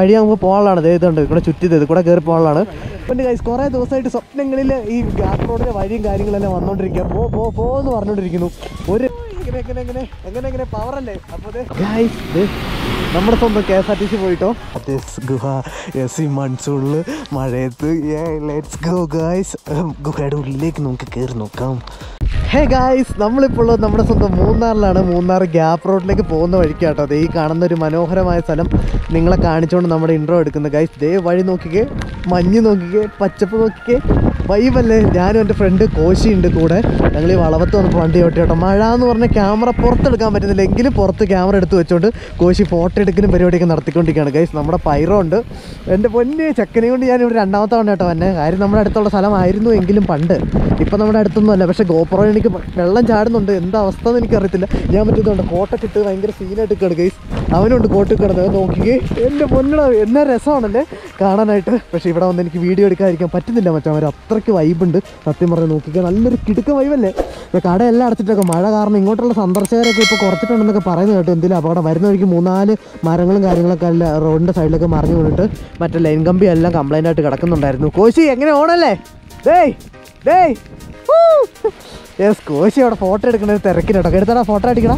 വഴി നമുക്ക് പോകാനുള്ളതാണ് ദേ ഇതുണ്ട് ഇവിടെ ചുറ്റി ഇത് കൂടെ കയറി പോകാനുള്ളതാണ് പിന്നെ ഗൈസ് കുറേ ദിവസമായിട്ട് സ്വപ്നങ്ങളിൽ ഈ ഗ്യാസ് റോഡിലെ വഴിയും കാര്യങ്ങളെല്ലാം വന്നുകൊണ്ടിരിക്കുക പോ പോ പോ എന്ന് പറഞ്ഞുകൊണ്ടിരിക്കുന്നു ഒരു എങ്ങനെ എങ്ങനെ എങ്ങനെ എങ്ങനെ എങ്ങനെ പവർ അല്ലേ അപ്പോൾ ഗൈസ് നമ്മുടെ സ്വന്തം K S R T C പോയിട്ടോ ഗുഹ എസ് ഈ മൺസൂണിൽ മഴയത്ത് ലെറ്റ്സ് ഗോ ഗായ്സ് ഗുഹയുടെ ഉള്ളിലേക്ക് നമുക്ക് കയറി നോക്കാം ഹേ ഗായ്സ് നമ്മളിപ്പോൾ ഉള്ളത് നമ്മുടെ സ്വന്തം മൂന്നാറിലാണ് മൂന്നാർ ഗ്യാപ്പ് റോഡിലേക്ക് പോകുന്ന വഴിക്കാട്ടോ ദേ ഈ കാണുന്ന ഒരു മനോഹരമായ സ്ഥലം നിങ്ങളെ കാണിച്ചുകൊണ്ട് നമ്മുടെ ഇൻട്രോ എടുക്കുന്നത് ഗായ്സ് ദേ വഴി നോക്കിക്കേ മഞ്ഞ് നോക്കിക്കേ പച്ചപ്പ് നോക്കിക്കേ വൈബല്ലേ ഞാനും എൻ്റെ ഫ്രണ്ട് കോശി ഉണ്ട് കൂടെ ഞങ്ങൾ ഈ വളവത്ത് വന്നപ്പോൾ വണ്ടി ഓട്ടി കേട്ടോ മഴ എന്ന് പറഞ്ഞ ക്യാമറ പുറത്തെടുക്കാൻ പറ്റുന്നില്ല എങ്കിലും പുറത്ത് ക്യാമറ എടുത്ത് വെച്ചോണ്ട് കോശി ഫോട്ടോ എടുക്കലും പരിപാടിയൊക്കെ നടത്തിക്കൊണ്ടിരിക്കുകയാണ് ഗൈസ് നമ്മുടെ പൈറോ ഉണ്ട് എൻ്റെ പൊന്നെ ചെക്കനെ കൊണ്ട് ഞാൻ ഇവിടെ രണ്ടാമത്തെ തവണ കേട്ടോ എന്നെ കാര്യം നമ്മുടെ അടുത്തുള്ള സ്ഥലമായിരുന്നു എങ്കിലും പണ്ട് ഇപ്പം നമ്മുടെ അടുത്തൊന്നും അല്ല പക്ഷേ ഗോപ്രോ എനിക്ക് വെള്ളം ചാടുന്നുണ്ട് എന്താ അവസ്ഥ എന്ന് എനിക്കറിയത്തില്ല ഞാൻ മറ്റേതുണ്ട് കോട്ടൊക്കെ ഇട്ട് ഭയങ്കര സീനായിട്ട് കിടക്കുക ഗൈസ് അവനുണ്ട് കോട്ട് കിടന്നത് നോക്കിക്കേ എൻ്റെ പൊന്നട എന്നാ രസമാണല്ലേ കാണാനായിട്ട് പക്ഷേ ഇവിടെ വന്ന് എനിക്ക് വീഡിയോ എടുക്കാതിരിക്കാൻ പറ്റുന്നില്ല മച്ചാൻ അത്രയ്ക്ക് വൈബുണ്ട് സത്യം പറഞ്ഞ് നോക്കിക്കുക നല്ലൊരു കിടുക്ക വൈബല്ലേ ഇപ്പൊ കടയെല്ലാം അടച്ചിട്ടൊക്കെ മഴ കാരണം ഇങ്ങോട്ടുള്ള സന്ദർശകരൊക്കെ ഇപ്പോൾ കുറച്ചിട്ടുണ്ടെന്നൊക്കെ പറയുന്നത് കേട്ടോ എന്തെങ്കിലും അപകടം വരുന്ന വഴിക്ക് മൂന്നാല് മരങ്ങളും കാര്യങ്ങളൊക്കെ അല്ല റോഡിൻ്റെ സൈഡിലൊക്കെ മറിഞ്ഞു വീണിട്ട് മറ്റേ ലൈൻ കമ്പി എല്ലാം കംപ്ലൈൻ്റ് ആയിട്ട് കിടക്കുന്നുണ്ടായിരുന്നു കോശി എങ്ങനെ ഓണല്ലേ ഡേയ് ഡേയ് യെസ് കോശി അവിടെ ഫോട്ടോ എടുക്കണ തിരക്കിനോട്ടോ എടുത്തടാ ഫോട്ടോ അടിക്കടാ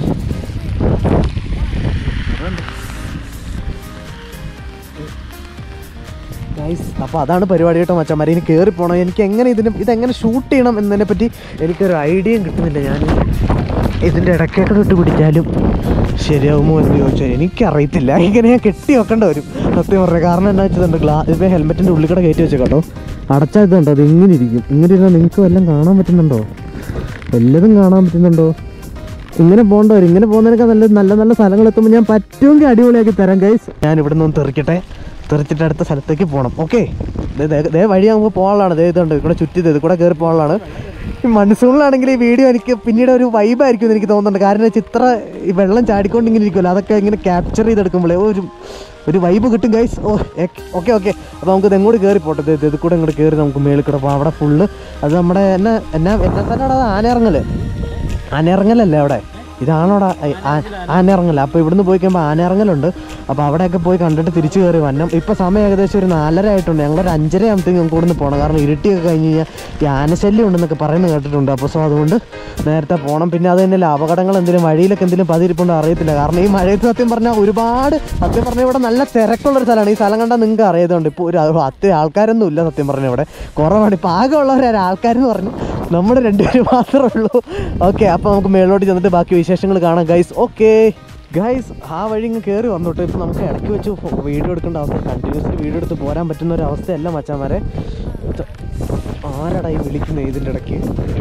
ഗൈസ് അപ്പോൾ അതാണ് പരിപാടി കേട്ടോ മച്ചന്മാരെ ഇനി കയറി പോകണം എനിക്ക് എങ്ങനെ ഇതിന് ഇതെങ്ങനെ ഷൂട്ട് ചെയ്യണം എന്നതിനെ പറ്റി എനിക്കൊരു ഐഡിയയും കിട്ടുന്നില്ല ഞാൻ ഇതിൻ്റെ ഇടയ്ക്കൊക്കെ ഇട്ട് പിടിച്ചാലും ശരിയാവുമോ എന്ന് ചോദിച്ചാൽ എനിക്കറിയത്തില്ല ഇങ്ങനെ ഞാൻ കെട്ടി വെക്കേണ്ട വരും സത്യം പറഞ്ഞത് കാരണം എന്താ വെച്ചിട്ടുണ്ട് ഗ്ലാ ഇപ്പോൾ ഹെൽമെറ്റിൻ്റെ ഉള്ളിൽ കൂടെ കയറ്റി വെച്ചേ കേട്ടോ അടച്ചാൽ ഇതുണ്ടോ അത് ഇങ്ങനെ ഇരിക്കും ഇങ്ങനെ ഇരുന്നാൽ നിങ്ങൾക്ക് വല്ലതും കാണാൻ പറ്റുന്നുണ്ടോ വല്ലതും കാണാൻ പറ്റുന്നുണ്ടോ ഇങ്ങനെ പോകേണ്ട വരും ഇങ്ങനെ പോകുന്നതിനൊക്കെ നല്ല നല്ല നല്ല സ്ഥലങ്ങൾ എത്തുമ്പോൾ ഞാൻ പറ്റുമെങ്കിൽ അടിപൊളിയാക്കി തരാം ഗൈസ് ഞാൻ ഇവിടെ നിന്ന് തെറിക്കട്ടെ തെറിച്ചിട്ട് അടുത്ത സ്ഥലത്തേക്ക് പോകണം ഓക്കെ ദേ വഴിയാകുമ്പോൾ പോകാനുള്ളതാണ് ദേ ഇതുണ്ട് ഇവിടെ ചുറ്റി ഇത് കൂടെ കയറി പോകാനുള്ളതാണ് ഈ മൺസൂണിലാണെങ്കിൽ ഈ വീഡിയോ എനിക്ക് പിന്നീട് ഒരു വൈബായിരിക്കും എന്ന് എനിക്ക് തോന്നുന്നുണ്ട് കാരണം വെച്ചാൽ ഇത്ര ഈ വെള്ളം ചാടിക്കൊണ്ട് ഇങ്ങനെ ഇരിക്കുമല്ലോ അതൊക്കെ ഇങ്ങനെ ക്യാപ്ചർ ചെയ്തെടുക്കുമ്പോഴേ ഒരു ഒരു വൈബ് കിട്ടും ഗൈസ് ഓ ഓക്കെ ഓക്കെ അപ്പോൾ നമുക്ക് ഇത് എങ്ങോട്ട് കയറി പോട്ടെ ഇത് ഇത് കൂടെ ഇങ്ങോട്ട് കയറി നമുക്ക് മേളിൽ കൂടെ പോകാം അവിടെ ഫുള്ള് അത് നമ്മുടെ എന്നാ എന്നാ എന്നാ സ്ഥലമാണ് അത് ആനയിറങ്ങൽ ആനയിറങ്ങലല്ലേ അവിടെ ഇതാണോടാ ആനയിറങ്ങൽ അപ്പോൾ ഇവിടുന്ന് പോയി കഴിയുമ്പോൾ ആനയിറങ്ങലുണ്ട് അപ്പോൾ അവിടെയൊക്കെ പോയി കണ്ടിട്ട് തിരിച്ചു കയറി വന്നം ഇപ്പോൾ സമയം ഏകദേശം ഒരു നാലര ആയിട്ടുണ്ട് ഞങ്ങളൊരു അഞ്ചര ആകുമ്പോഴത്തേക്കും നമുക്ക് ഇവിടുന്ന് പോകണം കാരണം ഇരുട്ടിയൊക്കെ കഴിഞ്ഞ് കഴിഞ്ഞാൽ ഈ ആനശല്യം ഉണ്ടെന്നൊക്കെ പറയുന്നത് കേട്ടിട്ടുണ്ട് അപ്പോൾ സോ അതുകൊണ്ട് നേരത്തെ പോകണം പിന്നെ അത് തന്നെയല്ല അപകടങ്ങൾ എന്തെങ്കിലും വഴിയിലൊക്കെ എന്തെങ്കിലും പതിരിപ്പുണ്ടോ അറിയത്തില്ല കാരണം ഈ മഴയത്ത് സത്യം പറഞ്ഞാൽ ഒരുപാട് സത്യം പറഞ്ഞാൽ ഇവിടെ നല്ല തിരക്കുള്ളൊരു സ്ഥലമാണ് ഈ സ്ഥലം കണ്ടാൽ നിങ്ങൾക്ക് അറിയാതുകൊണ്ട് ഇപ്പോൾ ഒരു അത്ര ആൾക്കാരൊന്നും ഇല്ല സത്യം പറഞ്ഞാൽ ഇവിടെ കുറവാണ് ഇപ്പോൾ ആകെ ഉള്ളവരാണ് ആൾക്കാരെന്ന് പറഞ്ഞു നമ്മുടെ രണ്ടുപേരും മാത്രമേ ഉള്ളൂ ഓക്കെ അപ്പോൾ നമുക്ക് മേളിലോട്ട് ചെന്നിട്ട് ബാക്കി വിശേഷങ്ങൾ കാണാം ഗൈസ് ഓക്കെ ഗൈസ് ആ വഴി ഇങ്ങ് കയറി വന്നോട്ടെ ഇപ്പം നമുക്ക് ഇടയ്ക്ക് വെച്ച് വീഡിയോ എടുക്കേണ്ട അവസ്ഥ കണ്ടിന്യൂസ്ലി വീഡിയോ എടുത്ത് പോരാൻ പറ്റുന്ന ഒരു അവസ്ഥയല്ല മച്ചാമാരെ ഇത് ആരടാ ഈ വിളിക്കുന്നത് ഇതിൻ്റെ ഇടയ്ക്ക്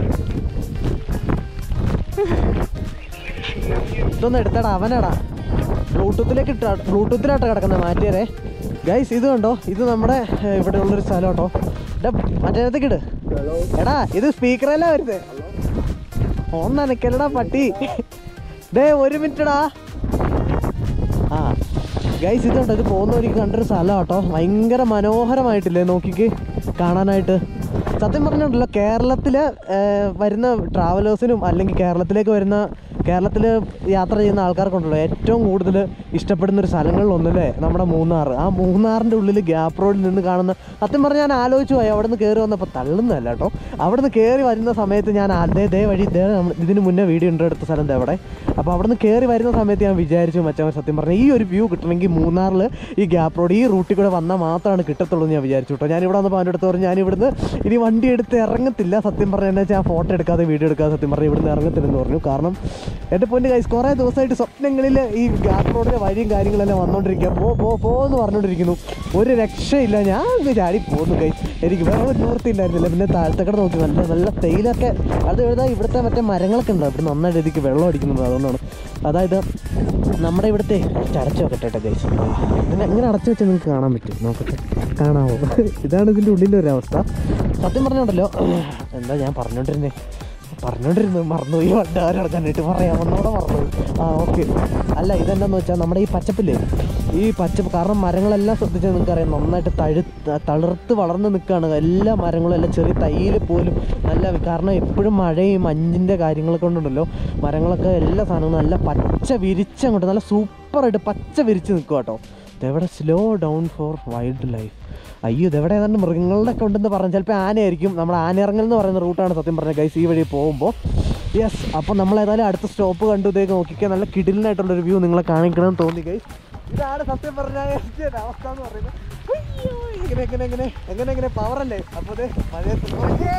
ഇതൊന്നും എടുത്തടാ അവനടാ ബ്ലൂടൂത്തിലേക്ക് ഇട്ട ബ്ലൂടൂത്തിലാട്ടോ കിടക്കുന്നത് മാറ്റിയരേ ഗൈസ് ഇത് കണ്ടോ ഇത് നമ്മുടെ ഏഹ്, ഇവിടെ ഉള്ളൊരു സ്ഥലം കേട്ടോ മറ്റേടത്തേക്ക് ഇട് എടാ ഇത് സ്പീക്കറല്ല വരുന്നത് ഫോൺ നനക്കല്ലടാ പട്ടി ദേ ഒരു മിനിറ്റടാ ആ ഗൈസ് ഇതുണ്ട് ഇത് പോകുന്ന വഴിക്ക് കണ്ടൊരു സ്ഥലം കേട്ടോ ഭയങ്കര മനോഹരമായിട്ടില്ലേ നോക്കിക്ക് കാണാനായിട്ട് സത്യം പറഞ്ഞിട്ടുണ്ടല്ലോ കേരളത്തിൽ വരുന്ന ട്രാവലേഴ്സിനും അല്ലെങ്കിൽ കേരളത്തിലേക്ക് വരുന്ന കേരളത്തിൽ യാത്ര ചെയ്യുന്ന ആൾക്കാർക്കുണ്ടല്ലോ ഏറ്റവും കൂടുതൽ ഇഷ്ടപ്പെടുന്ന ഒരു സ്ഥലങ്ങളിൽ ഒന്നല്ലേ നമ്മുടെ മൂന്നാർ ആ മൂന്നാറിൻ്റെ ഉള്ളിൽ ഗ്യാപ്പ് റോഡിൽ നിന്ന് കാണുന്ന സത്യം പറഞ്ഞാൽ ഞാൻ ആലോചിച്ചു പോയി അവിടെ നിന്ന് കയറി വന്നപ്പോൾ തള്ളുന്നതല്ല കേട്ടോ അവിടെ നിന്ന് കയറി വരുന്ന സമയത്ത് ഞാൻ അതേ ദേ വഴി ഇതേ നമ്മൾ ഇതിന് മുന്നേ വീഡിയോ ഉണ്ട് എടുത്ത സ്ഥലം ദേ അവിടെ അപ്പോൾ അവിടെ നിന്ന് കയറി വരുന്ന സമയത്ത് ഞാൻ വിചാരിച്ചു മച്ചാൻ സത്യം പറഞ്ഞാൽ ഈ ഒരു വ്യൂ കിട്ടണമെങ്കിൽ മൂന്നാറിൽ ഈ ഗ്യാപ്പ് റോഡ് ഈ റൂട്ടിൽ കൂടെ വന്നാൽ മാത്രമാണ് കിട്ടത്തുള്ളൂ എന്ന് ഞാൻ വിചാരിച്ചു കേട്ടോ ഞാൻ ഇവിടെ വന്നപ്പോൾ അവൻ്റെ അടുത്ത് പറഞ്ഞു ഞാൻ ഇവിടുന്ന് ഇനി വണ്ടി എടുത്ത് ഇറങ്ങത്തില്ല സത്യം പറഞ്ഞാൽ എന്താ വെച്ചാൽ ഫോട്ടോ എടുക്കാതെ വീഡിയോ എടുക്കാതെ സത്യം പറഞ്ഞാൽ ഇവിടുന്ന് ഇറങ്ങത്തില്ലെന്ന് പറഞ്ഞു കാരണം എൻ്റെ പൊന്ന് കൈസ് കുറേ ദിവസമായിട്ട് സ്വപ്നങ്ങളിൽ ഈ ഗ്യാപ്പ് റോഡിലെ വഴിയും കാര്യങ്ങളെല്ലാം വന്നുകൊണ്ടിരിക്കുക പോ പോ പോ എന്ന് പറഞ്ഞുകൊണ്ടിരിക്കുന്നു ഒരു രക്ഷയില്ല ഞാൻ അങ്ങ് ചാടി പോകുന്നു കൈസ് എനിക്ക് വേറെ ഒരു നിവൃത്തി ഉണ്ടായിരുന്നില്ല പിന്നെ താഴത്തേക്കടെ നോക്കി നല്ല നല്ല തേയിലൊക്കെ അത് എഴുതാ ഇവിടുത്തെ മറ്റേ മരങ്ങളൊക്കെ ഉണ്ട് ഇവിടെ നന്നായിട്ട് രീതിക്ക് വെള്ളം അടിക്കുന്നത് അതുകൊണ്ടാണ് അതായത് നമ്മുടെ ഇവിടുത്തെ കുറച്ച് അടച്ചു വെക്കട്ടെ കേട്ടോ ഗൈസ് ഇതിനെ എങ്ങനെ അടച്ചു വെച്ചാൽ നിങ്ങൾക്ക് കാണാൻ പറ്റും നോക്കട്ടെ കാണാമോ ഇതാണ് ഇതിൻ്റെ ഉള്ളിൻ്റെ ഒരു അവസ്ഥ സത്യം പറഞ്ഞുണ്ടല്ലോ എന്താ ഞാൻ പറഞ്ഞോണ്ടിരുന്നേ പറഞ്ഞോണ്ടിരുന്നു മറന്നുപോയി വണ്ടാരടക്കാനായിട്ട് പറയാം ഒന്നുകൂടെ മറന്നുപോയി ആ ഓക്കെ അല്ല ഇതെന്താന്ന് വെച്ചാൽ നമ്മുടെ ഈ പച്ചപ്പില്ലേ ഈ പച്ചപ്പ് കാരണം മരങ്ങളെല്ലാം ശ്രദ്ധിച്ചാൽ നിങ്ങൾക്ക് അറിയാം നന്നായിട്ട് തഴു തളിർത്ത് വളർന്ന് നിൽക്കുകയാണ് എല്ലാ മരങ്ങളും എല്ലാം ചെറിയ തൈയിൽ പോലും നല്ല കാരണം എപ്പോഴും മഴയും മഞ്ഞിൻ്റെ കാര്യങ്ങളൊക്കെ കൊണ്ടുണ്ടല്ലോ മരങ്ങളൊക്കെ എല്ലാ സാധനങ്ങളും നല്ല പച്ച വിരിച്ചങ്ങോട്ട് നല്ല സൂപ്പറായിട്ട് പച്ച വിരിച്ച് നിൽക്കുക കേട്ടോ ഇതെവിടെ slow down for wildlife അയ്യോ ഇതെവിടെ ഏതാണ്ട് മൃഗങ്ങളുടെ ഒക്കെ ഉണ്ടെന്ന് പറഞ്ഞു ചിലപ്പോൾ ആനയായിരിക്കും നമ്മുടെ ആനയിറങ്ങൽ എന്ന് പറയുന്ന റൂട്ടാണ് സത്യം പറഞ്ഞ ഗൈസ് ഈ വഴി പോകുമ്പോൾ യെസ് അപ്പോൾ നമ്മൾ ഏതായാലും അടുത്ത സ്റ്റോപ്പ് കണ്ടു ഇതേക്ക് നോക്കിക്കാൻ നല്ല കിടിലിനായിട്ടുള്ളൊരു വ്യൂ നിങ്ങളെ കാണിക്കണമെന്ന് തോന്നി ഗൈസ് ഇതാണ് സത്യം പറഞ്ഞാൽ എൻ്റെ ഒരു അവസ്ഥ എന്ന് പറയുന്നത് അയ്യോ എങ്ങനെ എങ്ങനെ എങ്ങനെ എങ്ങനെ എങ്ങനെ പവറല്ലേ അപ്പോൾ ഇത് മഴയത്ത് നോക്കിയേ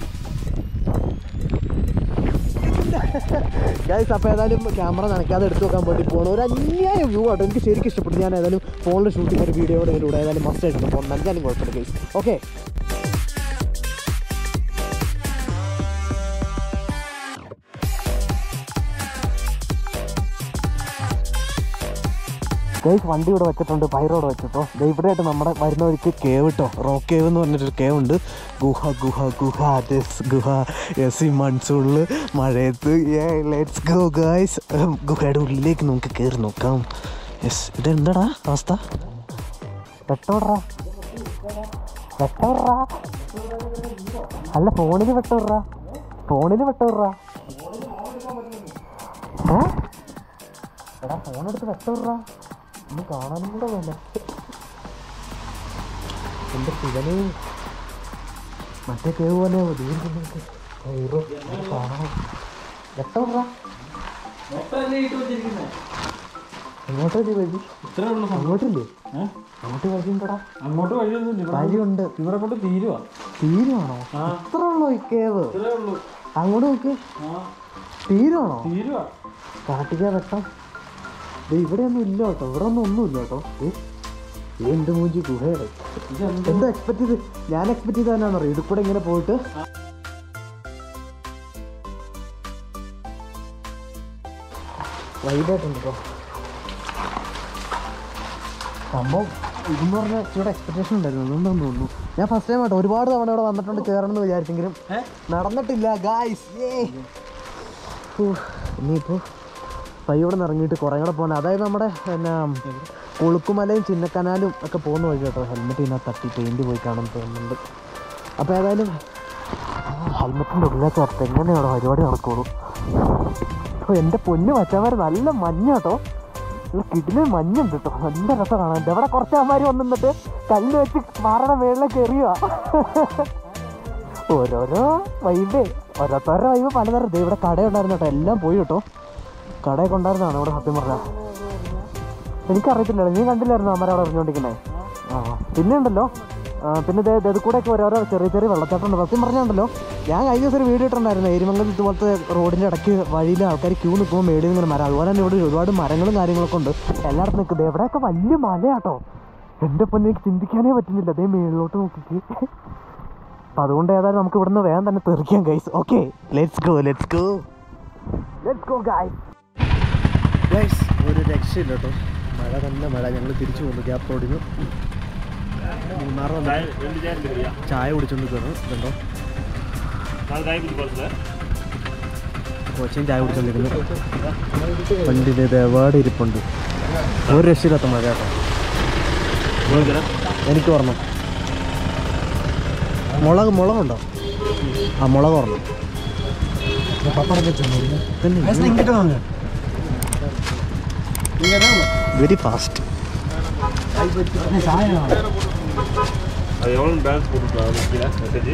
ഗൈസ് അപ്പോൾ ഏതായാലും ക്യാമറ നനയ്ക്കാതെ എടുത്തു വെക്കാൻ വേണ്ടി പോകണം ഒരു അന്യായ വ്യൂ ആട്ടോ എനിക്ക് ശരിക്കും ഇഷ്ടപ്പെട്ടു ഞാൻ ഏതായാലും ഫോണിൽ ഷൂട്ട് ചെയ്യുന്ന ഒരു വീഡിയോയുടെ ഇതിലൂടെ ഏതായാലും മസ്റ്റ് ആയിട്ട് ഫോൺ നനഞ്ഞാലും കുഴപ്പമില്ല ഗൈസ് ഓക്കെ ഗൈസ് വണ്ടി ഇവിടെ വെച്ചിട്ടുണ്ട് പൈറോടെ വെച്ചിട്ടോ ദേ ഇവിടെ ആയിട്ട് നമ്മുടെ വരുന്ന വഴിക്ക് കേവ് കേട്ടോ റോക്ക് കേവ് എന്ന് പറഞ്ഞിട്ടൊരു കേവ് ഉണ്ട് ഗുഹ ഗുഹ ഗുഹ ദിസ് ഗുഹ യെസ് ഈ മൺസൂണിൽ മഴയത്ത് ലെറ്റ്സ് ഗോ ഗൈസ് ഗുഹയുടെ ഉള്ളിലേക്ക് നമുക്ക് കയറി നോക്കാം യെസ് ഇത് എന്താടാ അവസ്ഥ വെട്ടോടാ വെട്ടോടാ അല്ല ഫോണിൽ വെട്ടോടാ ഫോണിൽ വെട്ടോടാ ഏ എടാ ഫോണെടുത്ത് വെട്ടോടാ ഒന്ന് കാണാനും കൂടെ വേണ്ട എൻ്റെ ശിവന് മറ്റേ കേവ് പോലെ ദൂരം കാണണം വെട്ടോടാ എങ്ങോട്ടല്ലേ വഴി ഇത്രേ ഉള്ളൂ അങ്ങോട്ടില്ലേ അങ്ങോട്ട് വഴിയുണ്ടടാ അങ്ങോട്ട് വഴിയൊന്നുമില്ല ഇവിടെ വഴിയുണ്ട് ഇവിടെ കൊണ്ട് തീരുവാ തീരുവാണോ ഇത്ര ഉള്ളോ ഈ കേവ് ഇത്രേ ഉള്ളൂ അങ്ങോട്ട് നോക്ക് ആ തീരുവാണോ തീരുവാ കാട്ടിക്കാ വെട്ടം ദേ ഇവിടെ ഒന്നും ഇല്ല കേട്ടോ ഇവിടെ ഒന്നും ഒന്നുമില്ല കേട്ടോ ദേ, ദേ എന്ത് മൂഞ്ചി ഗുഹയുടെ ഇതെന്ത് എന്താ എക്സ്പെക്ട് ചെയ്ത് ഞാൻ എക്സ്പെക്ട് ചെയ്ത് തന്നെയാണെന്നറിയോ ഇതിൽ കൂടെ ഇങ്ങനെ പോയിട്ട് വൈഡായിട്ടുണ്ട് കേട്ടോ സംഭവം ഇതെന്ന് പറഞ്ഞാൽ ഇച്ചിരി എക്സ്പെക്ടേഷൻ ഉണ്ടായിരുന്നു അതുകൊണ്ടാന്ന് തോന്നുന്നു ഞാൻ ഫസ്റ്റ് ടൈം ആട്ടോ ഒരുപാട് തവണ ഇവിടെ വന്നിട്ടുണ്ട് കയറണം എന്ന് വിചാരിച്ചെങ്കിലും ഏ? നടന്നിട്ടില്ല ഗായ്സ് ഇനിയിപ്പോൾ പയ്യോടെ നിന്ന് ഇറങ്ങിയിട്ട് കുറേ കൂടെ പോകണം അതായത് നമ്മുടെ എന്നാ കൊളുക്കുമലയും ചിന്നക്കനാലും ഒക്കെ പോകുന്ന വഴി കേട്ടോ ഹെൽമെറ്റ് ഇതിനകത്ത് തട്ടി പെയിൻറ് പോയി കാണാൻ തോന്നുന്നുണ്ട് അപ്പോൾ ഏതായാലും ഹെൽമെറ്റിൻ്റെ ഉള്ളിലേക്ക് ചേർത്ത് എങ്ങനെയാണോ പരിപാടി നടക്കുള്ളൂ അപ്പോൾ എൻ്റെ പൊന്ന് വച്ചമാർ നല്ല മഞ്ഞ കേട്ടോ നല്ല കിടില് മഞ്ഞുണ്ട് കേട്ടോ നല്ല രസം കാണാൻ ഇവിടെ കുറച്ച് അമ്മമാർ വന്ന് നിന്നിട്ട് കല്ല് വെച്ച് മാറണ മേളിലേക്ക് എറിയുക ഓരോരോ വൈബേ ഓരോരുത്തരുടെ വൈബ് പലതരം ദേ ഇവിടെ കടയുണ്ടായിരുന്നു കേട്ടോ എല്ലാം പോയി കേട്ടോ കടയൊക്കെ ഉണ്ടായിരുന്നതാണ് ഇവിടെ സത്യം പറഞ്ഞാൽ എനിക്കറിയത്തില്ല നീ കണ്ടില്ലായിരുന്നു അമ്മ അവിടെ പറഞ്ഞുകൊണ്ടിരിക്കുന്നത് ആ പിന്നെ ഉണ്ടല്ലോ ആ, പിന്നെ ദേ ഇത് കൂടെ ഒക്കെ ഓരോരോ ചെറിയ ചെറിയ വെള്ളച്ചാട്ടം ഉണ്ട് സത്യം പറഞ്ഞുണ്ടല്ലോ ഞാൻ കഴിഞ്ഞ ദിവസം ഒരു വീഡിയോ ഇട്ടുണ്ടായിരുന്നു എരിമംഗലത്ത് ഇതുപോലത്തെ റോഡിൻ്റെ ഇടയ്ക്ക് വഴിയിൽ ആൾക്കാർ ക്യൂ നിൽക്കുമ്പോൾ മേളിൽ ഇങ്ങനെ മരം അതുപോലെ തന്നെ ഇവിടെ ഒരുപാട് മരങ്ങളും കാര്യങ്ങളൊക്കെ ഉണ്ട് എല്ലായിടത്തും നിൽക്കുന്നത് എവിടെയൊക്കെ വലിയ മലയാട്ടോ എൻ്റെ പൊന്നെ എനിക്ക് ചിന്തിക്കാനേ പറ്റുന്നില്ല അതേ മേളിലോട്ട് നോക്കിക്ക് അപ്പം അതുകൊണ്ട് ഏതായാലും നമുക്ക് ഇവിടുന്ന് വേഗം തന്നെ തെറിക്കാം guys okay let's go let's go let's go guys guys ഒരു രക്ഷയില്ല കേട്ടോ മഴ തന്നെ മഴ ഞങ്ങൾ തിരിച്ചു പോകുന്നു ഗ്യാപ്പ് റോഡിന് മൂന്നാർ വന്നിട്ട് ചായ കുടിച്ചോണ്ട് കയറും ഇതുണ്ടോ കൊച്ചിൻ ചായ കുടിച്ചോണ്ടിരിക്കുന്നു വണ്ടിയിൽ ഇത് എവിടെ ഇരിപ്പുണ്ട് ഒരു രക്ഷയില്ലാത്ത മഴ കേട്ടോ എനിക്ക് ഓർമ്മ മുളക് മുളകുണ്ടോ ആ മുളക് ഓർമ്മ വെരി ഫാസ്റ്റ് அது எவ்வளோ பேலன்ஸ் போட்டுருக்கலாம் கீழே மெசேஜ்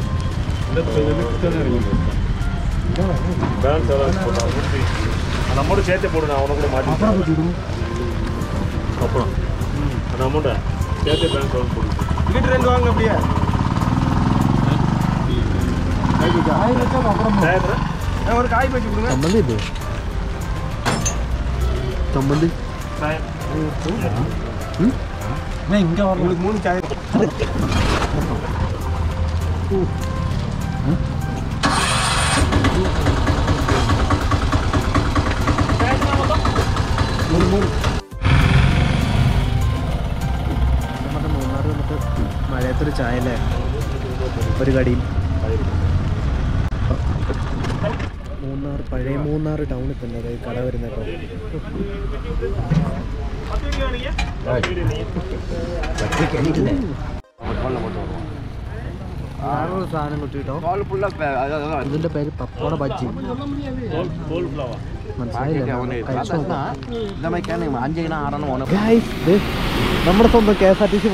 பேலன்ஸ் எவ்வளோ போட்டாங்க நூற்றி நம்மோட சேர்த்து போடு நான் அவனை கூட மாட்டி அப்புறம் அந்த அமௌண்ட்டை சேர்த்து பேலன்ஸ் எவ்வளோ போட்டு இங்கிட்டு ரெண்டு வாங்க அப்படியே டயத்தில் ஆ, ஒரு காய் பச்சி கொடுங்க ചമ്മന്തി ഇല്ലേ ചമ്മന്തി இங்க உங்களுக்கு மூணு காய் നമ്മുടെ മൂന്നാർ വന്നിട്ട് മഴയത്തൊരു ചായ അല്ലേ ഒരു കടിയും മൂന്നാർ പഴയ മൂന്നാർ ടൗണിൽ തന്നെ അതായത് കട വരുന്ന കേട്ടോ വേറൊരു സാധനം കിട്ടിട്ടോ ഇതിന്റെ പേര് പപ്പോട ബജ്ജി കോൾഫ്ലവർ മനസ്സിലായില്ല കഴിച്ചു നോക്കാം അഞ്ചിന ആറെണ്ണം ഓണം Guys, ദേ നമ്മുടെ സ്വന്തം K S R T C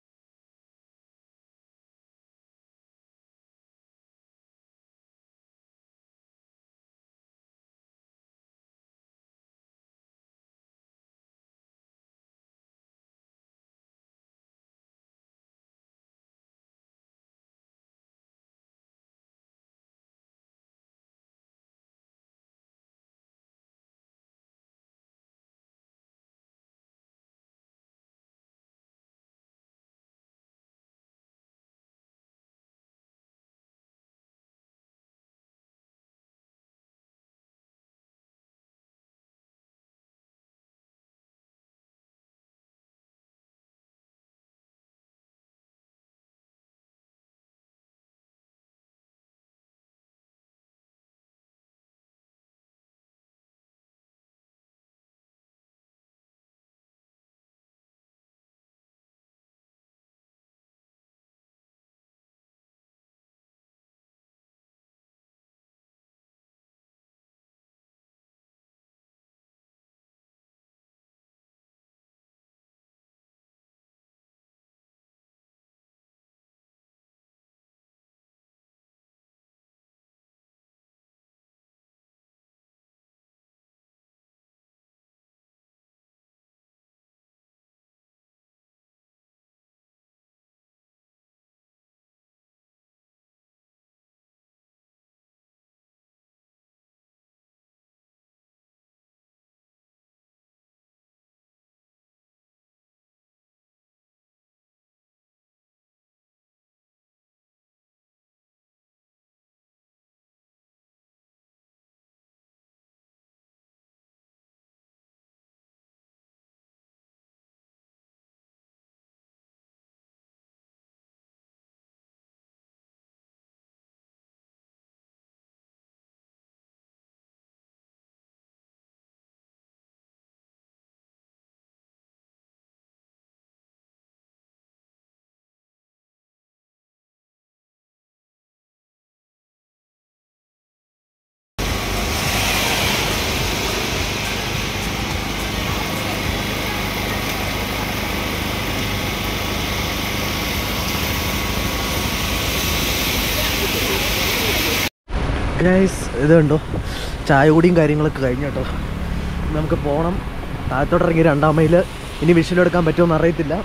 guys ഇത് കണ്ടോ ചായ കുടിയും കാര്യങ്ങളൊക്കെ കഴിഞ്ഞു കേട്ടോ നമുക്ക് പോകണം താഴത്തോട്ട് ഇറങ്ങി രണ്ടാം മൈൽ ഇനി വിഷയിലെടുക്കാൻ പറ്റുമെന്ന് അറിയത്തില്ല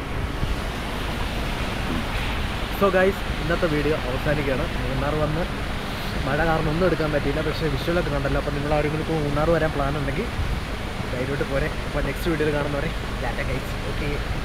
സോ ഗൈസ് ഇന്നത്തെ വീഡിയോ അവസാനിക്കുകയാണ് മൂന്നാർ വന്ന് മഴ കാരണം ഒന്നും എടുക്കാൻ പറ്റിയില്ല പക്ഷേ വിഷ്വലൊക്കെ കണ്ടല്ലോ അപ്പോൾ നിങ്ങൾ ആരെങ്കിലും ഇപ്പോൾ മൂന്നാർ വരാൻ പ്ലാൻ ഉണ്ടെങ്കിൽ ധൈര്യമായിട്ട് പോരെ അപ്പോൾ നെക്സ്റ്റ് വീഡിയോയിൽ കാണുന്നവരെ ടാറ്റ ഗൈസ് ഓക്കെ